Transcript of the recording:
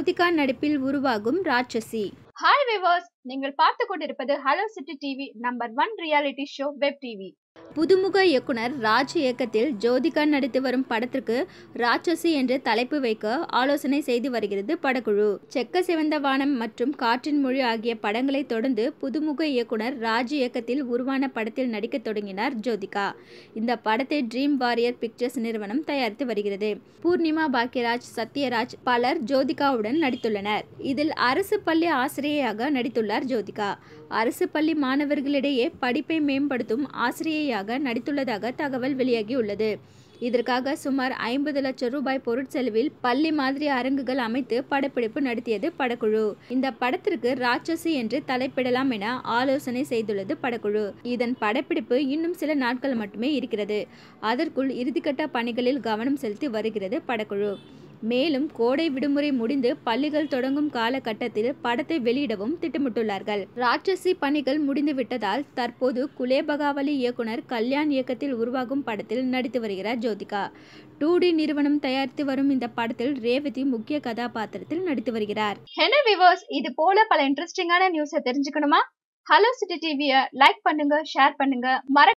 ஜோதிகா நடிப்பில் உருவாகும் ராட்சசி hi viewers நீங்கள் பார்த்து கொண்டிருப்பது Hello City TV number one reality show web TV புதுமுக இயக்குனர் ராஜ் இயக்கத்தில் ஜோதிகா நடித்து வரும் படத்திற்கு ராட்சசி என்று தலைப்பு வைக்க ஆலோசனை செய்து வருகிறது படக்குழு செக்க சிவந்த வானம் மற்றும் காற்றின் மொழி ஆகிய படங்களை தொடர்ந்து புதுமுக இயக்குனர் ராஜ் இயக்கத்தில் உருவான படத்தில் நடிக்க தொடங்கினார் ஜோதிகா இந்த படத்தை ட்ரீம் வாரியர் பிக்சர்ஸ் நிறுவனம் தயாரித்து வருகிறது பூர்ணிமா பாக்யராஜ் சத்யராஜ் பலர் ஜோதிகாவுடன் நடித்துள்ளனர் இதில் அரசு பள்ளி ஆசிரியையாக நடித்துள்ளார் ஜோதிகா அரசு பள்ளி மாணவர்களிடையே படிப்பை மேம்படுத்தும் ஆசிரியையாக நடித்துள்ளதாக தகவல் வெளியாகியுள்ளது இதற்காக சுமார் ஐம்பது லட்சம் ரூபாய் பொருட்செலவில் பள்ளி மாதிரி அரங்குகள் அமைத்து படப்பிடிப்பு நடத்தியது படக்குழு இந்த படத்திற்கு ராட்சசி என்று தலைப்பிடலாம் என ஆலோசனை செய்துள்ளது படக்குழு இதன் படப்பிடிப்பு இன்னும் சில நாட்கள் மட்டுமே இருக்கிறது அதற்குள் இறுதிக்கட்ட பணிகளில் கவனம் செலுத்தி வருகிறது படக்குழு மேலும் கோடை விடுமுறை முடிந்து பள்ளிகள் தொடங்கும் காலகட்டத்தில் படத்தை வெளியிடவும் திட்டமிட்டுள்ளார்கள் ராட்சசி பணிகள் முடிந்துவிட்டதால் தற்போது குலேபகாவலி இயக்குனர் கல்யாண் இயக்கத்தில் உருவாகும் படத்தில் நடித்து வருகிறார் ஜோதிகா டூ டி நிறுவனம் தயாரித்து வரும் இந்த படத்தில் ரேவதி முக்கிய கதாபாத்திரத்தில் நடித்து வருகிறார் என்ன விவர்ஸ் இது போல பல இன்ட்ரெஸ்டிங்கான நியூஸை தெரிஞ்சுக்கணுமா ஹலோ சிட்டி டிவியை லைக் பண்ணுங்க ஷேர் பண்ணுங்க மற